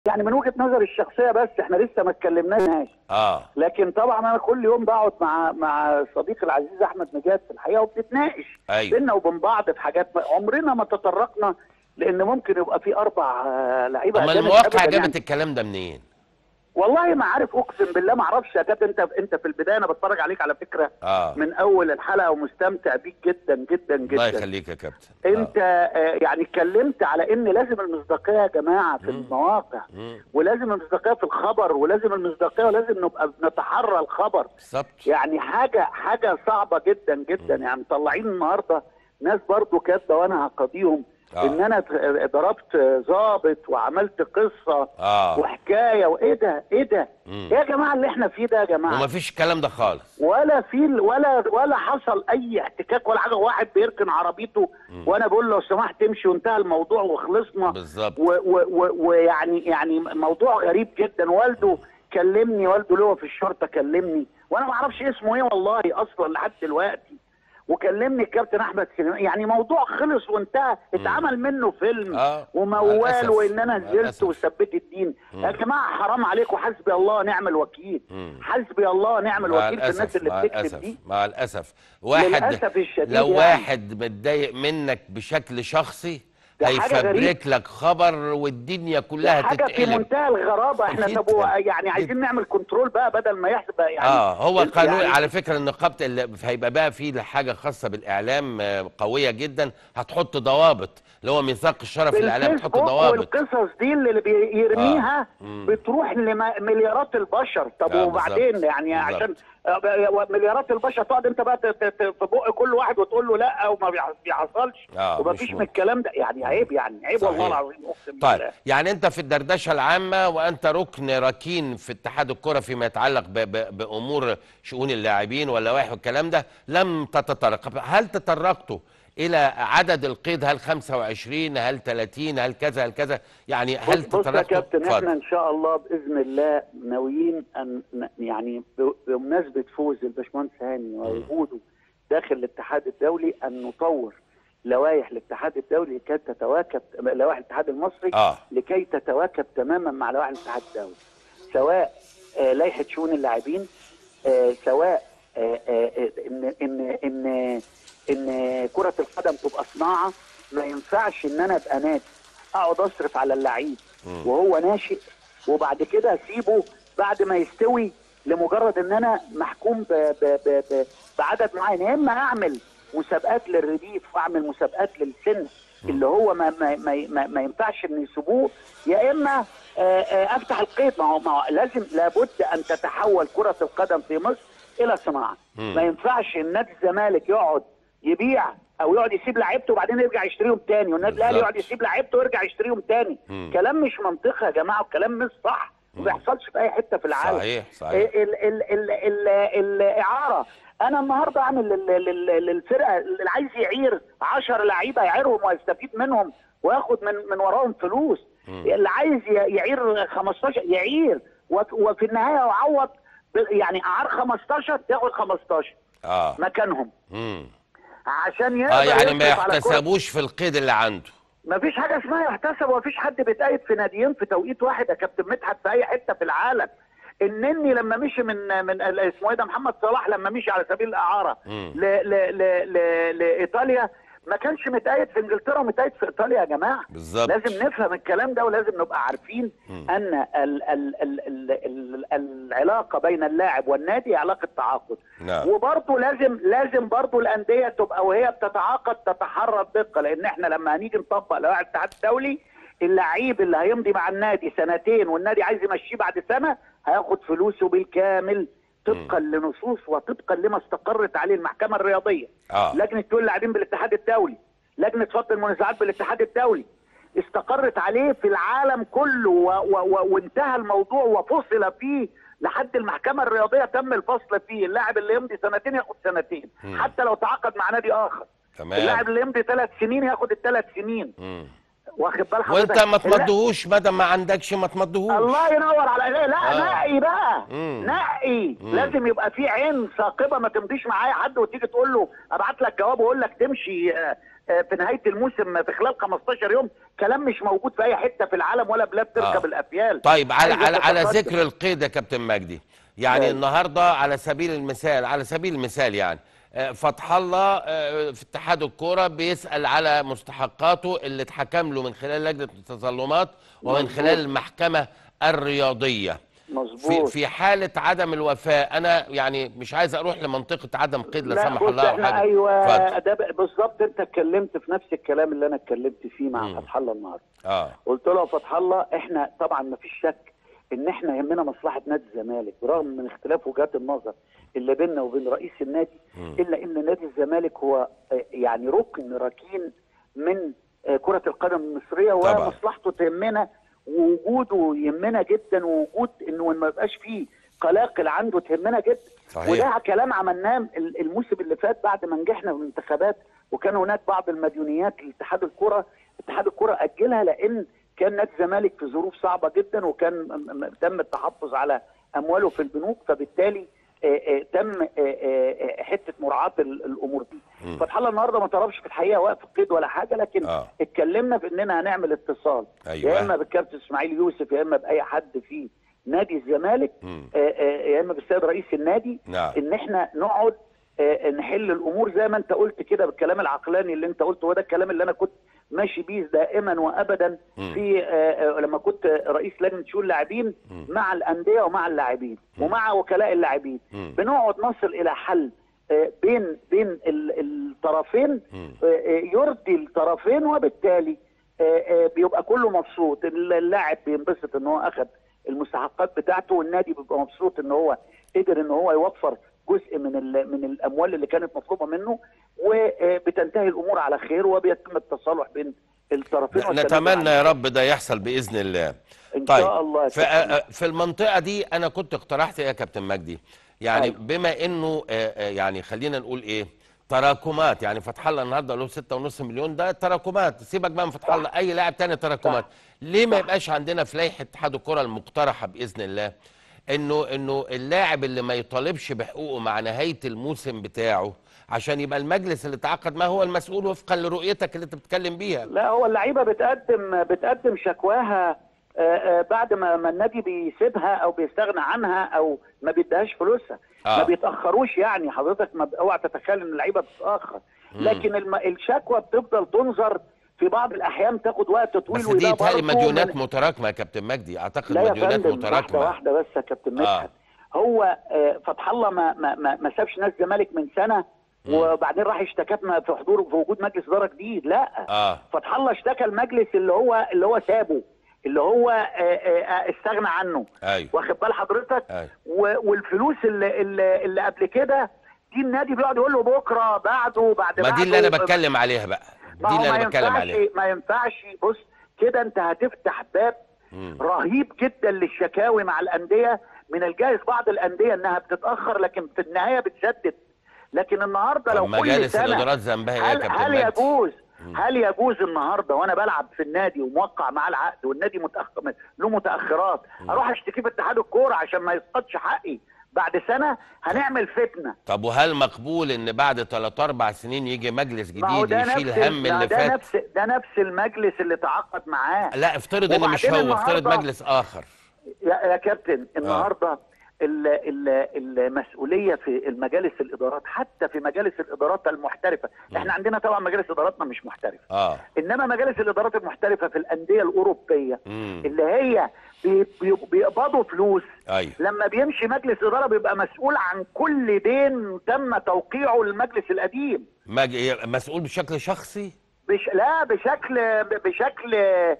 يعني من وجهه نظري الشخصيه بس احنا لسه ما اتكلمناش اه لكن طبعا انا كل يوم بقعد مع مع صديقي العزيز احمد نجاد في الحقيقه وبنتناقش أيوة. بينا وبين بعض في حاجات ما- عمرنا ما تطرقنا لان ممكن يبقى في اربع آه، لعيبه اما أجانب المواقع أبداً جابت يعني. الكلام ده منين والله ما عارف اقسم بالله ما اعرفش يا كابتن انت انت في البدايه انا بتفرج عليك على فكره اه من اول الحلقه ومستمتع بيك جدا جدا جدا الله يخليك يا كابتن انت آه، يعني اتكلمت على ان لازم المصداقيه يا جماعه في المواقع مم. ولازم المصداقيه في الخبر ولازم المصداقيه ولازم نبقى نتحرى الخبر بالظبط يعني حاجه حاجه صعبه جدا جدا يعني مطلعين النهارده ناس برضو كاتبه وانا هقاضيهم آه. ان انا ت- ضربت ضابط وعملت قصه اه وحكايه وايه ده ايه ده مم. ايه يا جماعه اللي احنا فيه ده يا جماعه ومفيش الكلام ده خالص ولا في ولا ولا حصل اي احتكاك ولا حاجه واحد بيركن عربيته وانا بقول له لو سمحت امشي وانتهى الموضوع وخلصنا بالظبط. و- و- و- ويعني يعني موضوع غريب جدا والده كلمني والده اللي هو في الشرطه كلمني وانا ما اعرفش اسمه ايه والله اصلا لحد دلوقتي وكلمني الكابتن احمد سليمان يعني موضوع خلص وانتهى اتعمل منه فيلم آه. وموال للأسف. وان انا نزلت للأسف. وثبت الدين يا جماعه حرام عليكم حسبي الله ونعم الوكيل مم. حسبي الله ونعم مع الوكيل في الناس الاسف اللي مع بتكتب الاسف دي مع الاسف واحد للأسف الشديد لو يعني. واحد متضايق منك بشكل شخصي ده حاجة غريبة. هيفبرك لك خبر والدنيا كلها حاجه في تتقلب منتهى الغرابه احنا جداً. طب يعني عايزين نعمل كنترول بقى بدل ما يحسب يعني اه هو القانون يعني على فكره النقابه اللي هيبقى بقى فيه حاجه خاصه بالاعلام آه، قويه جدا هتحط ضوابط اللي هو ميثاق الشرف الاعلام تحط بالفيسبوك ضوابط والقصص دي اللي بيرميها آه. مم. بتروح لمليارات البشر طب آه، وبعدين بالظبط. يعني بالظبط. عشان آه، مليارات البشر تقعد انت بقى ت- ت- ت- في بق كل واحد وتقول له لا وما بيح- بيحصلش آه، وما مش فيش من ممكن. الكلام ده يعني عيب يعني عيب صحيح. والله العظيم اقسم طيب بالله يعني انت في الدردشه العامه وانت ركن ركين في اتحاد الكره فيما يتعلق ب ب بامور شؤون اللاعبين واللوائح والكلام ده لم تتطرق هل تطرقتوا الى عدد القيد هل 25 هل 30 هل كذا هل كذا يعني هل بص, بص يا تطرقتوا كابتن اتفضل. احنا ان شاء الله باذن الله ناويين ان ن- يعني ب- بمناسبه فوز الباشمهندس هاني ووجوده داخل الاتحاد الدولي ان نطور لوائح الاتحاد الدولي لكي تتواكب لوائح الاتحاد المصري اه لكي تتواكب تماما مع لوائح الاتحاد الدولي سواء آه، لائحه شؤون اللاعبين آه، سواء آه، آه، آه، ان ان ان ان كره القدم تبقى صناعه ما ينفعش ان انا ابقى نادي اقعد اصرف على اللعيب وهو ناشئ وبعد كده اسيبه بعد ما يستوي لمجرد ان انا محكوم ب ب ب ب بعدد معين يا اما اعمل مسابقات للرديف واعمل مسابقات للسن اللي هو ما ما ما, ما, ما ينفعش ان يسيبوه يا اما آه، آه، افتح القيد ما هو ما هو لازم لابد ان تتحول كره القدم في مصر الى صناعه مم. ما ينفعش ان نادي الزمالك يقعد يبيع او يقعد يسيب لعيبته وبعدين يرجع يشتريهم تاني والنادي الاهلي بالظبط. يقعد يسيب لعيبته ويرجع يشتريهم تاني مم. كلام مش منطقي يا جماعه وكلام مش صح ما بيحصلش في اي حته في العالم صحيح صحيح ال ال ال ال الاعاره انا النهارده اعمل لل- لل- للفرقه اللي عايز يعير 10 لعيبه يعيرهم ويستفيد منهم وياخد من من وراهم فلوس اللي عايز ي- يعير 15 يعير وف- وفي النهايه يعوض ب- يعني اعار 15 ياخد 15 اه مكانهم امم عشان يقدر اه يعني ما يصرف على كرة- يحتسبوش في القيد اللي عنده ما فيش حاجه اسمها يحتسب ومفيش حد بيتقيد في ناديين في توقيت واحد يا كابتن مدحت في اي حته في العالم النني لما مشي من من ال- اسمه ايه ده محمد صلاح لما مشي على سبيل الاعاره مم. ل ل ل ل لايطاليا ما كانش متقيد في انجلترا ومتقيد في ايطاليا يا جماعه بالظبط. لازم نفهم الكلام ده ولازم نبقى عارفين مم. ان ال ال ال ال ال العلاقه بين اللاعب والنادي علاقه تعاقد نعم. وبرضه لازم لازم برضه الانديه تبقى وهي بتتعاقد تتحرى الدقه لان احنا لما هنيجي نطبق لوائح الاتحاد الدولي اللعيب اللي هيمضي مع النادي سنتين والنادي عايز يمشيه بعد سنه هياخد فلوسه بالكامل طبقا لنصوص وطبقا لما استقرت عليه المحكمه الرياضيه آه. لجنه دول اللاعبين بالاتحاد الدولي لجنه فض المنازعات بالاتحاد الدولي استقرت عليه في العالم كله و و و وانتهى الموضوع وفصل فيه لحد المحكمه الرياضيه تم الفصل فيه اللاعب اللي يمضي سنتين ياخد سنتين مم. حتى لو تعاقد مع نادي اخر تمام اللاعب اللي يمضي ثلاث سنين ياخد الثلاث سنين مم. واخد بال حضرتك وانت ما لا، تمضيهوش ما دام ما عندكش ما تمضيهوش الله ينور على لا, لا آه. نقي بقى مم. نقي مم. لازم يبقى في عين ثاقبه ما تمضيش معايا حد وتيجي تقول له ابعت لك جواب واقول لك تمشي آه، آه، في نهايه الموسم في خلال 15 يوم كلام مش موجود في اي حته في العالم ولا بلاد تركب آه. الافيال طيب على عايزة على على تتقدم. ذكر القيد يا كابتن مجدي يعني أيوة. النهارده على سبيل المثال على سبيل المثال يعني آه، فتح الله آه، في اتحاد الكوره بيسال على مستحقاته اللي اتحكم له من خلال لجنه التظلمات ومن مظبوط. خلال المحكمه الرياضيه في مظبوط في حاله عدم الوفاء انا يعني مش عايز اروح لمنطقه عدم قيد لا لا سمح بص الله او احنا حاجه ايوه اتفضل. ده ب- بالظبط انت اتكلمت في نفس الكلام اللي انا اتكلمت فيه مع مم. فتح الله النهارده اه قلت له يا فتح الله احنا طبعا ما فيش شك ان احنا يهمنا مصلحه نادي الزمالك برغم من اختلاف وجهات النظر اللي بيننا وبين رئيس النادي مم. الا ان نادي الزمالك هو آه، يعني ركن ركين من آه، كره القدم المصريه طبعا. ومصلحته تهمنا ووجوده يهمنا جدا ووجود انه ما يبقاش فيه قلاقل عنده تهمنا جدا صحيح. وده كلام عملناه ال- الموسم اللي فات بعد ما نجحنا في الانتخابات وكان هناك بعض المديونيات لاتحاد الكره اتحاد الكره اجلها لان كان نادي الزمالك في ظروف صعبه جدا وكان م- م- تم التحفظ على امواله في البنوك فبالتالي آه، آه، تم آه، آه، آه، حته مراعاه ال- الامور دي مم. فتح الله النهارده ما طلبش في الحقيقه وقف قيد ولا حاجه لكن آه. اتكلمنا في اننا هنعمل اتصال أيوة. يا اما بالكابتن اسماعيل يوسف يا اما باي حد في نادي الزمالك مم. آه، آه، يا اما بالسيد رئيس النادي نعم. ان احنا نقعد آه، نحل الامور زي ما انت قلت كده بالكلام العقلاني اللي انت قلته وده الكلام اللي انا كنت ماشي بيه دائما وابدا مم. في آه، آه، لما كنت رئيس لجنه شؤون اللاعبين مم. مع الانديه ومع اللاعبين ومع وكلاء اللاعبين مم. بنقعد نصل الى حل آه، بين بين ال- الطرفين مم. آه، آه، يرضي الطرفين وبالتالي آه، آه، بيبقى كله مبسوط اللاعب بينبسط ان هو اخذ المستحقات بتاعته والنادي بيبقى مبسوط ان هو قدر ان هو يوفر جزء من ال- من الاموال اللي كانت مطلوبه منه وبتنتهي الامور على خير وبيتم التصالح بين الطرفين والتنازل نتمنى عن- يا رب ده يحصل باذن الله ان طيب شاء الله يا في, كابتن. آه، في المنطقه دي انا كنت اقترحت ايه يا كابتن مجدي يعني أيوة. بما انه آه، آه، يعني خلينا نقول ايه تراكمات يعني فتح الله النهارده له 6.5 مليون ده تراكمات سيبك بقى من فتح صح. الله اي لاعب تاني تراكمات صح. ليه ما صح. يبقاش عندنا في لائحه اتحاد الكره المقترحه باذن الله انه انه اللاعب اللي ما يطالبش بحقوقه مع نهايه الموسم بتاعه عشان يبقى المجلس اللي تعاقد ما هو المسؤول وفقا لرؤيتك اللي انت بتتكلم بيها لا هو اللعيبه بتقدم بتقدم شكواها آه، آه، بعد ما ما النادي بيسيبها او بيستغنى عنها او ما بيديهاش فلوسها آه. ما بيتاخروش يعني حضرتك ما ب- اوعى تتخيل ان اللعيبه بتتاخر مم. لكن الم... الشكوى بتفضل تنظر في بعض الاحيان تاخد وقت طويل بس دي وده تهيألي برضه مديونات من- متراكمه يا كابتن مجدي اعتقد لا يا مديونات فندم واحده متراكمه واحده بس يا كابتن آه. مدحت هو آه، فتح الله ما ما ما, ما سابش ناس الزمالك من سنه مم. وبعدين راح اشتكتنا في حضور في وجود مجلس اداره جديد لا اه فتح الله اشتكى المجلس اللي هو اللي هو سابه اللي هو آه، آه، آه، استغنى عنه ايوه واخد بال حضرتك ايوه و- والفلوس اللي, اللي, اللي قبل كده دي النادي بيقعد يقول له بكره بعده بعد ما دي اللي بعده. انا بتكلم عليها بقى ما دي هو اللي ما انا بتكلم ينفعش عليها ما ينفعش بص كده انت هتفتح باب مم. رهيب جدا للشكاوي مع الانديه من الجائز بعض الانديه انها بتتاخر لكن في النهايه بتسدد لكن النهارده طب لو كل مجالس سنه الادارات ذنبها ايه يا هل, كابتن هل مجدي؟ يجوز مم. هل يجوز النهارده وانا بلعب في النادي وموقع معاه العقد والنادي متاخر له متاخرات اروح اشتكي في اتحاد الكوره عشان ما يسقطش حقي بعد سنه هنعمل فتنه طب وهل مقبول ان بعد 3 4 سنين يجي مجلس ما هو جديد ده يشيل نفس هم ده اللي ده فات نفس ده نفس المجلس اللي تعاقد معاه لا افترض ان مش وبعدين هو افترض النهاردة- مجلس اخر يا, يا كابتن النهارده ال- ال- المسؤوليه في المجالس الادارات حتى في مجالس الادارات المحترفه احنا عندنا طبعا مجالس اداراتنا مش محترفه اه انما مجالس الادارات المحترفه في الانديه الاوروبيه امم اللي هي بي- بي- بيقبضوا فلوس ايوه لما بيمشي مجلس اداره بيبقى مسؤول عن كل دين تم توقيعه للمجلس القديم مج... مسؤول بشكل شخصي بش... لا بشكل بشكل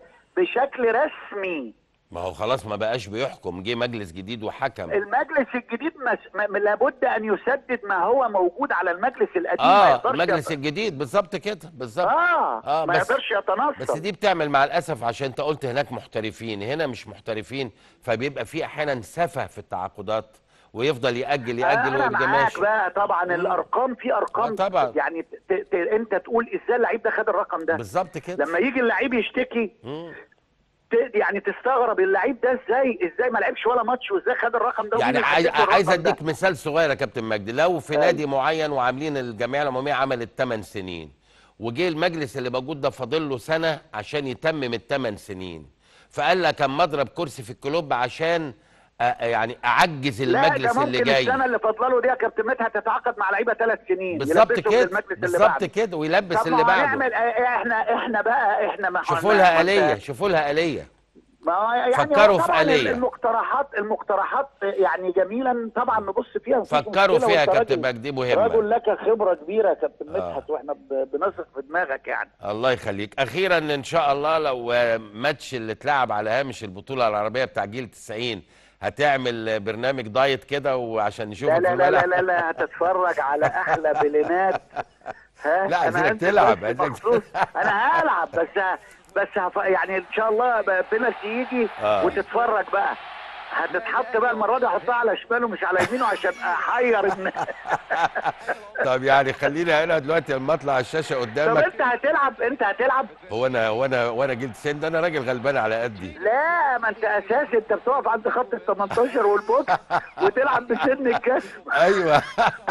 بشكل رسمي ما هو خلاص ما بقاش بيحكم جه مجلس جديد وحكم المجلس الجديد مس... م... لابد ان يسدد ما هو موجود على المجلس القديم ما اه يقدرش المجلس يت... الجديد بالظبط كده بالظبط اه, آه، ما بس- يقدرش يتنصل بس دي بتعمل مع الاسف عشان انت قلت هناك محترفين هنا مش محترفين فبيبقى في احيانا سفه في التعاقدات ويفضل ياجل ياجل انا ويبقى معاك ماشي بقى طبعا الارقام في ارقام آه طبعا. يعني ت... ت... انت تقول ازاي اللعيب ده خد الرقم ده بالظبط كده لما يجي اللعيب يشتكي مم. ت... يعني تستغرب اللعيب ده ازاي ازاي ما لعبش ولا ماتش وازاي خد الرقم ده يعني ومين اللي عايز حدد له عايز الرقم ده؟ اديك مثال صغير يا كابتن مجدي لو في أيوة. نادي معين وعاملين الجمعيه العموميه عملت 8 سنين وجه المجلس اللي موجود ده فاضل له سنه عشان يتمم الثمان سنين فقال لك اما اضرب كرسي في الكلوب عشان أ- يعني اعجز لا المجلس ده اللي ممكن جاي السنه اللي فاضله له دي يا كابتن مدحت تتعاقد مع لعيبه ثلاث سنين بالظبط يلبسهم كده للمجلس اللي بالظبط بعده. كده ويلبس طب اللي ما بعده هنعمل آه، احنا احنا بقى احنا ما شوفوا ما- لها ما- آلية شوفوا لها آلية ما هو يعني فكروا هو في طبعاً آلية. المقترحات المقترحات يعني جميلا طبعا نبص فيها مفيش فكروا مشكلة، فيها يا وأنت كابتن راجل- مجدي مهمة رجل لك خبره كبيره يا كابتن آه. مدحت واحنا ب- بنثق في دماغك يعني الله يخليك اخيرا ان شاء الله لو آه، ماتش اللي اتلعب على هامش البطوله العربيه بتاع جيل 90 هتعمل آه، برنامج دايت كده وعشان نشوفك لا في لا لا لا الملعب لا, لا هتتفرج على احلى بلينات ها لا، أنا عايزينك هنزل تلعب، بس عايزينك- مخصوص. انا هلعب بس بس هف... يعني ان شاء الله ب- بينالتي يجي آه. وتتفرج بقى هتتحط بقى المره دي احطها على شماله مش على يمينه عشان احير الناس طب يعني خليني هنا دلوقتي لما اطلع على الشاشه طب قدامك انت هتلعب انت هتلعب هو انا وانا وانا جيل 90 ده انا راجل غلبان على قدي لا ما انت اساسي انت بتقف عند خط ال 18 والبوكس وتلعب بسن الجسم ايوه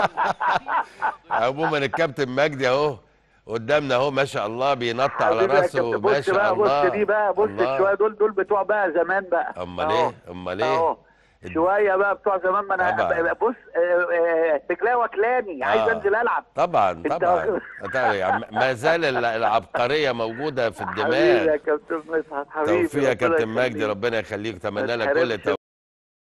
عموما الكابتن مجدي اهو قدامنا اهو ما شاء الله بينط على حبيبي يا راسه كابتن، ما بص شاء بقى الله بص دي بقى بص الله. شويه دول دول بتوع بقى زمان بقى امال أهو. ايه امال ايه اهو شويه بقى بتوع زمان ما انا طبعا. بص آه، آه، رجليا واكلاني عايز آه. انزل العب طبعا انت طبعا واخد- طبعا يعني ما زال ال- العبقريه موجوده في حبيبي يا الدماغ كابتن مدحت حبيبي توفيق يا ربنا كابتن مجدي يخليك. ربنا يخليك ما اتمنى لك تحرمش كل التوفيق